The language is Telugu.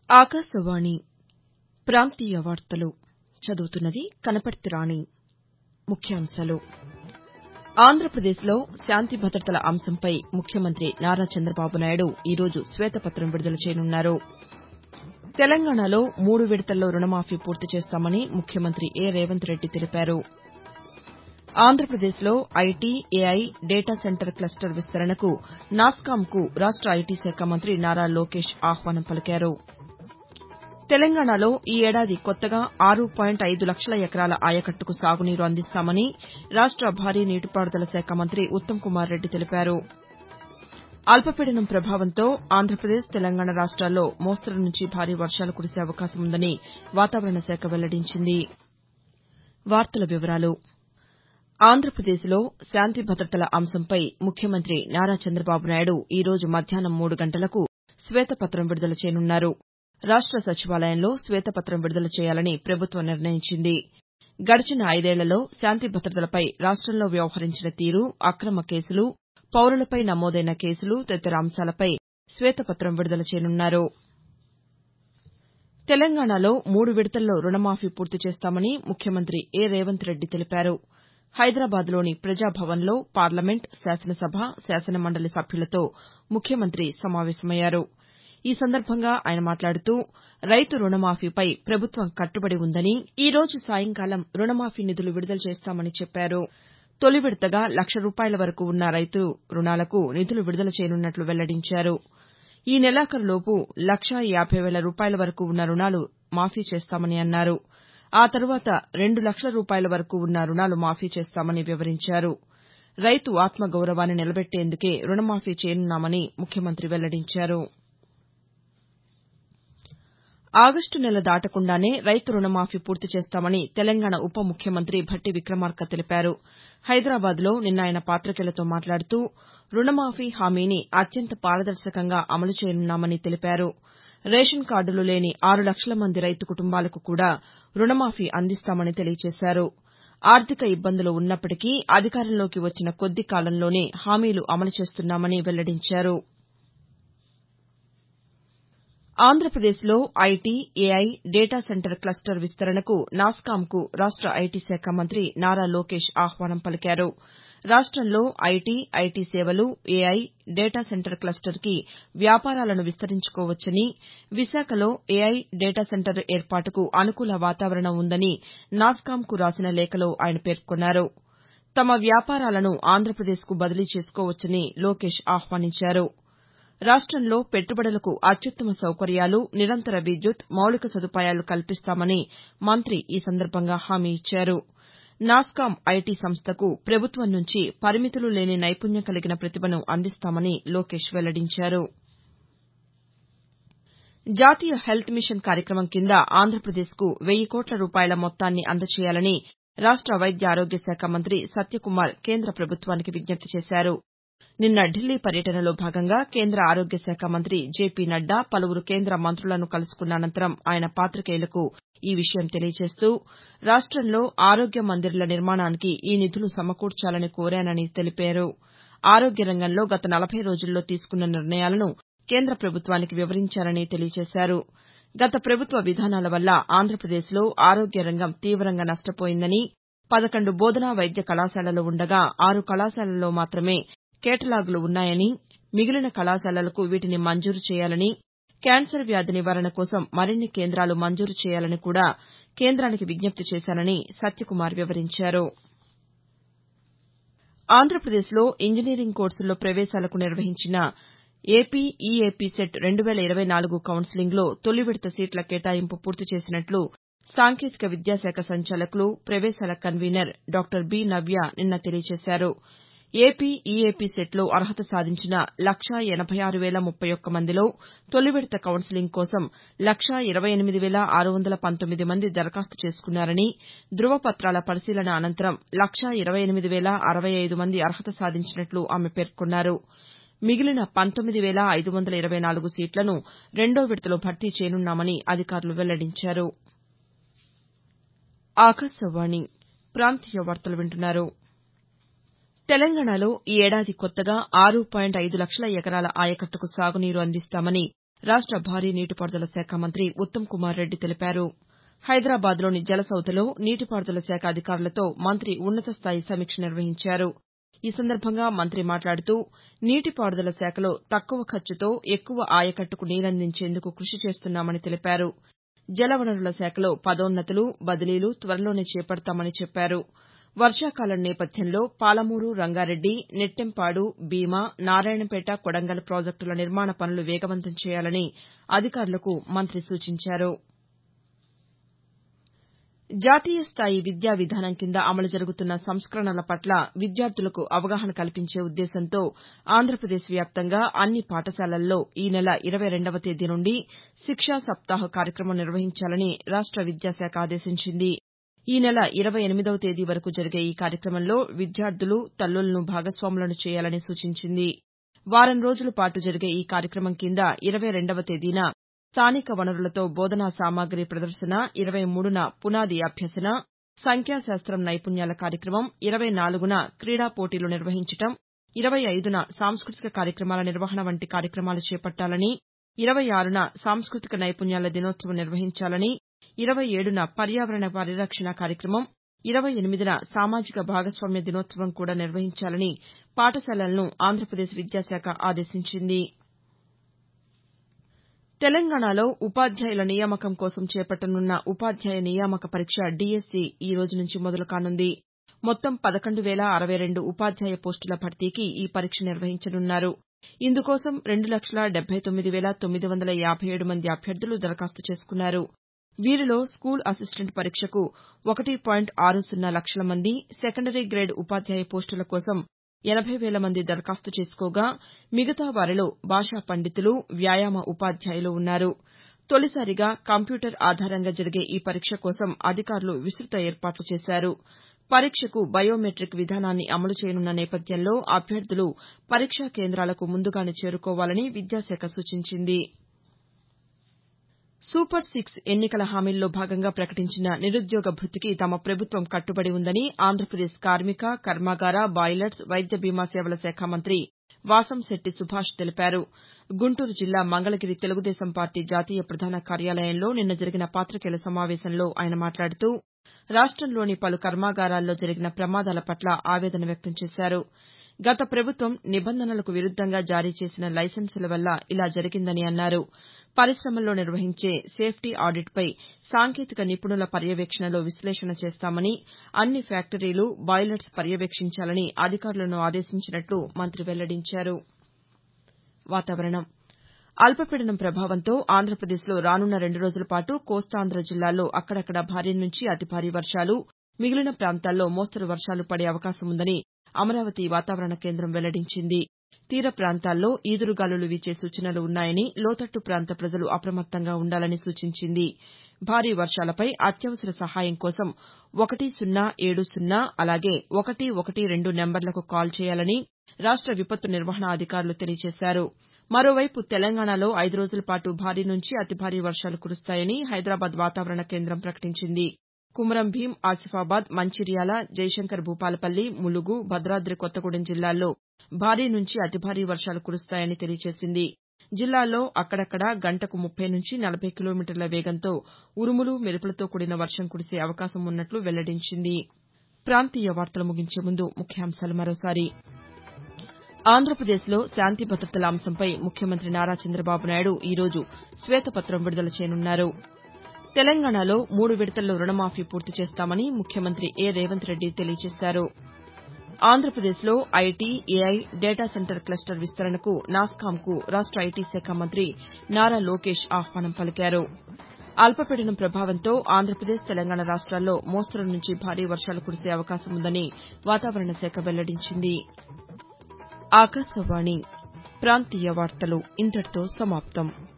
ఆకాశవాణి ప్రాంతీయ వార్తలు చదువుతున్నది కనపర్తి రాణి ముఖ్యాంశాలు ఆంధ్రప్రదేశ్లో శాంతి భద్రతల అంశంపై ముఖ్యమంత్రి నారా చంద్రబాబు నాయుడు ఈరోజు శ్వేతపత్రం విడుదల చేయనున్నారు తెలంగాణలో మూడు విడతల్లో రుణమాఫీ పూర్తి చేస్తామని ముఖ్యమంత్రి ఏ రేవంత్ రెడ్డి తెలిపారు ఆంధ్రప్రదేశ్లో IT AI data centre cluster విస్తరణకు నాస్కామ్కు రాష్ట ఐటీ శాఖ మంత్రి నారా లోకేష్ ఆహ్వానం పలికారు తెలంగాణలో ఈ ఏడాది కొత్తగా ఆరు పాయింట్ ఐదు లక్షల ఎకరాల ఆయకట్టుకు సాగునీరు అందిస్తామని రాష్ట భారీ నీటిపారుదల శాఖ మంత్రి ఉత్తమ్ కుమార్ రెడ్డి తెలిపారు అల్పపీడనం ప్రభావంతో ఆంధ్రప్రదేశ్ తెలంగాణ రాష్ట్రాల్లో మోస్తరు నుంచి భారీ వర్షాలు కురిసే అవకాశం ఉందని వాతావరణ శాఖ వెల్లడించింది ఆంధ్రప్రదేశ్లో శాంతి భద్రతల అంశంపై ముఖ్యమంత్రి నారా చంద్రబాబు నాయుడు ఈరోజు మధ్యాహ్నం మూడు గంటలకు శ్వేతపత్రం విడుదల చేయనున్నారు రాష్ట సచివాలయంలో శ్వేతపత్రం విడుదల చేయాలని ప్రభుత్వం నిర్ణయించింది గడిచిన ఐదేళ్లలో శాంతి భద్రతలపై రాష్టంలో వ్యవహరించిన తీరు అక్రమ కేసులు పౌరులపై నమోదైన కేసులు తదితర అంశాలపై శ్వేతపత్రం విడుదల చేయనున్నారు తెలంగాణలో మూడు విడతల్లో రుణమాఫీ పూర్తి చేస్తామని ముఖ్యమంత్రి ఏ రేవంత్ రెడ్డి తెలిపారు హైదరాబాద్లోని ప్రజాభవన్లో పార్లమెంట్ శాసనసభ శాసనమండలి సభ్యులతో ముఖ్యమంత్రి సమావేశమయ్యారు ఈ సందర్భంగా ఆయన మాట్లాడుతూ రైతు రుణమాఫీపై ప్రభుత్వం కట్టుబడి ఉందని ఈ రోజు సాయంకాలం రుణమాఫీ నిధులు విడుదల చేస్తామని చెప్పారు తొలి విడతగా లక్ష రూపాయల వరకు ఉన్న రైతు రుణాలకు నిధులు విడుదల చేయనున్నట్లు వెల్లడించారు ఈ నెలాఖరులోపు లక్షా యాబై వేల రూపాయల వరకు ఉన్న రుణాలు మాఫీ చేస్తామని అన్నారు ఆ తరువాత రెండు లక్షల రూపాయల వరకు ఉన్న రుణాలు మాఫీ చేస్తామని వివరించారు రైతు ఆత్మగౌరవాన్ని నిలబెట్టేందుకే రుణమాఫీ చేయనున్నామని ముఖ్యమంత్రి వెల్లడించారు ఆగస్టు నెల దాటకుండానే రైతు రుణమాఫీ పూర్తి చేస్తామని తెలంగాణ ఉప ముఖ్యమంత్రి భట్టి విక్రమార్క తెలిపారు హైదరాబాద్లో నిన్న ఆయన పాతికేయులతో మాట్లాడుతూ రుణమాఫీ హామీని అత్యంత పారదర్శకంగా అమలు చేయనున్నామని తెలిపారు రేషన్ కార్డులు లేని ఆరు లక్షల మంది రైతు కుటుంబాలకు కూడా రుణమాఫీ అందిస్తామని తెలియజేశారు ఆర్థిక ఇబ్బందులు ఉన్నప్పటికీ అధికారంలోకి వచ్చిన కొద్ది కాలంలోనే హామీలు అమలు చేస్తున్నామని వెల్లడించారు ఆంధ్రప్రదేశ్లో IT AI data centre cluster విస్తరణకు నాస్కామ్కు రాష్ట ఐటీ శాఖ మంత్రి నారా లోకేష్ ఆహ్వానం పలికారు రాష్టంలో ఐటీ ఐటీ సేవలు ఏఐ డేటా సెంటర్ క్లస్టర్కి వ్యాపారాలను విస్తరించుకోవచ్చని విశాఖలో ఏఐ డేటా సెంటర్ ఏర్పాటుకు అనుకూల వాతావరణం ఉందని నాస్కామ్కు రాసిన లేఖలో ఆయన పేర్కొన్నారు తమ వ్యాపారాలను ఆంధ్రప్రదేశ్కు బదిలీ చేసుకోవచ్చని లోకేష్ ఆహ్వానించారు రాష్టంలో పెట్టుబడులకు అత్యుత్తమ సౌకర్యాలు నిరంతర విద్యుత్ మౌలిక సదుపాయాలు కల్పిస్తామని మంత్రి ఈ సందర్భంగా హామీ ఇచ్చారు నాస్కామ్ ఐటీ సంస్థకు ప్రభుత్వం నుంచి పరిమితులు లేని నైపుణ్యం కలిగిన ప్రతిభను అందిస్తామని లోకేష్ వెల్లడించారు జాతీయ హెల్త్ మిషన్ కార్యక్రమం కింద ఆంధ్రప్రదేశ్కు వెయ్యి కోట్ల రూపాయల మొత్తాన్ని అందజేయాలని రాష్ట వైద్య ఆరోగ్య శాఖ మంత్రి సత్యకుమార్ కేంద్ర ప్రభుత్వానికి విజ్ఞప్తి చేశారు నిన్న ఢిల్లీ పర్యటనలో భాగంగా కేంద్ర ఆరోగ్య శాఖ మంత్రి జేపీ నడ్డా పలువురు కేంద్ర మంత్రులను కలుసుకున్న అనంతరం ఆయన పాతికేయులకు ఈ విషయం తెలియజేస్తూ రాష్టంలో ఆరోగ్య మందిర్ల నిర్మాణానికి ఈ నిధులు సమకూర్చాలని కోరానని తెలిపారు ఆరోగ్య రంగంలో గత నలభై రోజుల్లో తీసుకున్న నిర్ణయాలను కేంద్ర ప్రభుత్వానికి వివరించారని తెలియజేశారు గత ప్రభుత్వ విధానాల వల్ల ఆంధ్రప్రదేశ్లో ఆరోగ్య రంగం తీవ్రంగా నష్టపోయిందని పదకొండు బోధనా వైద్య కళాశాలలు ఉండగా ఆరు కళాశాలల్లో మాత్రమే కేటలాగులు ఉన్నాయని మిగిలిన కళాశాలలకు వీటిని మంజూరు చేయాలని క్యాన్సర్ వ్యాధి నివారణ కోసం మరిన్ని కేంద్రాలు మంజూరు చేయాలని కూడా కేంద్రానికి విజ్ఞప్తి చేశానని సత్యకుమార్ వివరించారు ఆంధ్రప్రదేశ్లో ఇంజనీరింగ్ కోర్సుల్లో ప్రవేశాలకు నిర్వహించిన ఏపీ ఈఏపీ సెట్ రెండు వేల ఇరవై నాలుగు కౌన్సెలింగ్లో తొలి విడత సీట్ల కేటాయింపు పూర్తి చేసినట్లు సాంకేతిక విద్యాశాఖ సంచాలకులు ప్రవేశాల కన్వీనర్ డాక్టర్ బి నవ్య నిన్న తెలియజేశారు ఏపీ ఈఏపీ సెట్లో అర్హత సాధించిన లక్షా ఎనబై ఆరు వేల ముప్పై ఒక్క మందిలో తొలి విడత కౌన్సెలింగ్ కోసం లక్షా ఇరవై ఎనిమిది వేల ఆరు వందల పంతొమ్మిది మంది దరఖాస్తు చేసుకున్నారని ధృవపత్రాల పరిశీలన అనంతరం లక్షా ఇరవై ఎనిమిది వేల అరవై ఐదు మంది అర్హత సాధించినట్లు ఆమె పేర్కొన్నారు మిగిలిన పంతొమ్మిది వేల ఐదు వందల ఇరవై నాలుగు సీట్లను రెండో విడతలో భర్తీ చేయనున్నామని అధికారులు వెల్లడించారు తెలంగాణలో ఈ ఏడాది కొత్తగా ఆరు పాయింట్ ఐదు లక్షల ఎకరాల ఆయకట్టుకు సాగునీరు అందిస్తామని రాష్ట భారీ నీటిపారుదల శాఖ మంత్రి ఉత్తమ్ కుమార్ రెడ్డి తెలిపారు హైదరాబాద్లోని జలసౌధలో నీటిపారుదల శాఖ అధికారులతో మంత్రి ఉన్నతస్థాయి సమీక్ష నిర్వహించారు ఈ సందర్భంగా మంత్రి మాట్లాడుతూ నీటిపారుదల శాఖలో తక్కువ ఖర్చుతో ఎక్కువ ఆయకట్టుకు నీరందించేందుకు కృషి చేస్తున్నామని తెలిపారు జలవనరుల శాఖలో పదోన్నతులు బదిలీలు త్వరలోనే చేపడతామని చెప్పారు వర్షాకాలం నేపథ్యంలో పాలమూరు రంగారెడ్డి నెట్టెంపాడు భీమా నారాయణపేట కొడంగల్ ప్రాజెక్టుల నిర్మాణ పనులు వేగవంతం చేయాలని అధికారులకు మంత్రి సూచించారు జాతీయ స్థాయి విద్యా విధానం కింద అమలు జరుగుతున్న సంస్కరణల పట్ల విద్యార్థులకు అవగాహన కల్పించే ఉద్దేశంతో ఆంధ్రప్రదేశ్ వ్యాప్తంగా అన్ని పాఠశాలల్లో ఈ నెల ఇరవై రెండవ తేదీ నుండి శిక్షా సప్తాహ్ కార్యక్రమం నిర్వహించాలని రాష్ట విద్యాశాఖ ఆదేశించింది ఈ నెల ఇరవై ఎనిమిదవ తేదీ వరకు జరిగే ఈ కార్యక్రమంలో విద్యార్థులు తల్లులను భాగస్వాములను చేయాలని సూచించింది వారం రోజుల పాటు జరిగే ఈ కార్యక్రమం కింద ఇరవై రెండవ తేదీన స్థానిక వనరులతో బోధనా సామగ్రి ప్రదర్శన ఇరవై మూడున పునాది అభ్యసన సంఖ్యాశాస్త్రం నైపుణ్యాల కార్యక్రమం ఇరవై నాలుగున క్రీడా పోటీలు నిర్వహించడం ఇరవై ఐదున సాంస్కృతిక కార్యక్రమాల నిర్వహణ వంటి కార్యక్రమాలు చేపట్టాలని ఇరవై ఆరున సాంస్కృతిక నైపుణ్యాల దినోత్సవం నిర్వహించాలని ఇరవై ఏడున పర్యావరణ పరిరక్షణ కార్యక్రమం ఇరవై ఎనిమిదిన సామాజిక భాగస్వామ్య దినోత్సవం కూడా నిర్వహించాలని పాఠశాలలను ఆంధ్రప్రదేశ్ విద్యాశాఖ ఆదేశించింది తెలంగాణలో ఉపాధ్యాయుల నియామకం కోసం చేపట్టనున్న ఉపాధ్యాయ నియామక పరీక్ష డీఎస్సీ ఈ రోజు నుంచి మొదలు కానుంది మొత్తం పదకొండు వేల అరవై రెండు ఉపాధ్యాయ పోస్టుల భర్తీకి ఈ పరీక్ష నిర్వహించనున్నారు ఇందుకోసం రెండు లక్షల డెబ్బై తొమ్మిది వేల తొమ్మిది వందల యాబై ఏడు మంది అభ్యర్థులు దరఖాస్తు చేసుకున్నారు వీరిలో స్కూల్ అసిస్టెంట్ పరీక్షకు ఒకటి పాయింట్ ఆరు సున్నా లక్షల మంది సెకండరీ గ్రేడ్ ఉపాధ్యాయ పోస్టుల కోసం ఎనబై వేల మంది దరఖాస్తు చేసుకోగా మిగతా వారిలో భాషా పండితులు వ్యాయామ ఉపాధ్యాయులు ఉన్నారు తొలిసారిగా కంప్యూటర్ ఆధారంగా జరిగే ఈ పరీక్ష కోసం అధికారులు విస్తృత ఏర్పాట్లు చేశారు పరీక్షకు బయోమెట్రిక్ విధానాన్ని అమలు చేయనున్న నేపథ్యంలో అభ్యర్థులు పరీక్షా కేంద్రాలకు ముందుగానే చేరుకోవాలని విద్యాశాఖ సూచించింది సూపర్ సిక్స్ ఎన్నికల హామీల్లో భాగంగా ప్రకటించిన నిరుద్యోగ భృతికి తమ ప్రభుత్వం కట్టుబడి ఉందని ఆంధ్రప్రదేశ్ కార్మిక కర్మాగార బాయిలర్స్ వైద్య బీమా సేవల శాఖ మంత్రి వాసంశెట్టి సుభాష్ తెలిపారు గుంటూరు జిల్లా మంగళగిరి తెలుగుదేశం పార్టీ జాతీయ ప్రధాన కార్యాలయంలో నిన్న జరిగిన పాతికేయుల సమావేశంలో ఆయన మాట్లాడుతూ రాష్టంలోని పలు కర్మాగారాల్లో జరిగిన ప్రమాదాల పట్ల ఆవేదన వ్యక్తం చేశారు గత ప్రభుత్వం నిబంధనలకు విరుద్దంగా జారీ చేసిన లైసెన్సుల వల్ల ఇలా జరిగిందని అన్నారు పరిశమల్లో నిర్వహించే సేఫ్టీ ఆడిట్పై సాంకేతిక నిపుణుల పర్యవేక్షణలో విశ్లేషణ చేస్తామని అన్ని ఫ్యాక్టరీలు బాయిలర్స్ పర్యవేక్షించాలని అధికారులను ఆదేశించినట్లు మంత్రి వెల్లడించారు వాతావరణం అల్పపీడనం ప్రభావంతో ఆంధ్రప్రదేశ్లో రానున్న రెండు రోజుల పాటు కోస్తాంధ్ర జిల్లాల్లో అక్కడక్కడ భారీ నుంచి అతి భారీ వర్షాలు మిగిలిన ప్రాంతాల్లో మోస్తరు వర్షాలు పడే అవకాశం ఉందని అమరావతి వాతావరణ కేంద్రం వెల్లడించింది తీర ప్రాంతాల్లో ఈదురుగాలులు వీచే సూచనలు ఉన్నాయని లోతట్టు ప్రాంత ప్రజలు అప్రమత్తంగా ఉండాలని సూచించింది భారీ వర్షాలపై అత్యవసర సహాయం కోసం ఒకటి సున్నా ఏడు సున్నా అలాగే ఒకటి ఒకటి రెండు నెంబర్లకు కాల్ చేయాలని రాష్ట విపత్తు నిర్వహణ అధికారులు తెలియజేశారు మరోవైపు తెలంగాణలో ఐదు రోజుల పాటు భారీ నుంచి అతి భారీ వర్షాలు కురుస్తాయని హైదరాబాద్ వాతావరణ కేంద్రం ప్రకటించింది కుమరం భీం ఆసిఫాబాద్ మంచిర్యాల జయశంకర్ భూపాలపల్లి ములుగు భద్రాద్రి కొత్తగూడెం జిల్లాల్లో భారీ నుంచి అతి భారీ వర్షాలు కురుస్తాయని తెలియజేసింది జిల్లాలో అక్కడక్కడ గంటకు ముప్పై నుంచి నలభై కిలోమీటర్ల వేగంతో ఉరుములు మెరుపులతో కూడిన వర్షం కురిసే అవకాశం ఉన్నట్లు వెల్లడించింది ప్రాంతీయ వార్తలు ముగించే ముందు ముఖ్యాంశాలు మరోసారి ఆంధ్రప్రదేశ్లో శాంతి భద్రతల అంశంపై ముఖ్యమంత్రి నారా చంద్రబాబు నాయుడు ఈరోజు శ్వేతపత్రం విడుదల చేయనున్నారు తెలంగాణలో మూడు విడతల్లో రుణమాఫీ పూర్తి చేస్తామని ముఖ్యమంత్రి ఏ రేవంత్ రెడ్డి తెలియజేశారు ఆంధ్రప్రదేశ్లో IT AI data centre cluster విస్తరణకు నాస్కామ్కు రాష్ట ఐటీ శాఖ మంత్రి నారా లోకేష్ ఆహ్వానం పలికారు అల్పపీడనం ప్రభావంతో ఆంధ్రప్రదేశ్ తెలంగాణ రాష్ట్రాల్లో మోస్తరు నుంచి భారీ వర్షాలు కురిసే అవకాశం ఉందని వాతావరణ శాఖ వెల్లడించింది ఆకాశవాణి ప్రాంతీయ వార్తలు ఇంతటితో సమాప్తం